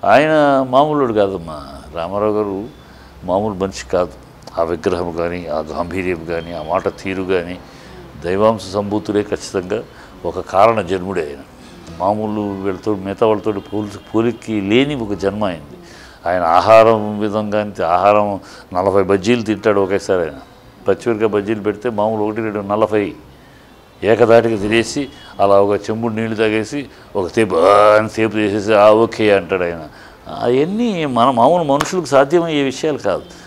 ఆయన మామూలుడు కాదమ్మా రామారావు గారు మామూలు మనిషి కాదు ఆ విగ్రహం కానీ ఆ గాంభీర్యం కానీ ఆ మాట తీరు కానీ దైవాంశ సంభూతుడే ఖచ్చితంగా ఒక కారణ జన్ముడే ఆయన మామూలు వీళ్ళతో మిగతా వాళ్ళతో పోలి పోలికి లేని ఒక జన్మ అయింది ఆయన ఆహారం విధంగా అంతే ఆహారం నలభై బజ్జీలు తింటాడు ఒకేసారి ఆయన పచ్చిమిరకాయ బజ్జీలు పెడితే మామూలు ఒకటి రెండు నలభై ఏకదాటికి తినేసి అలా ఒక చెంబుడు నీళ్లు తాగేసి ఒక తేపు "ఆ" అని తేపు చేసేసి ఆ ఓకే అంటాడు ఆయన అవన్నీ మన మామూలు మనుషులకు సాధ్యమయ్యే విషయాలు కాదు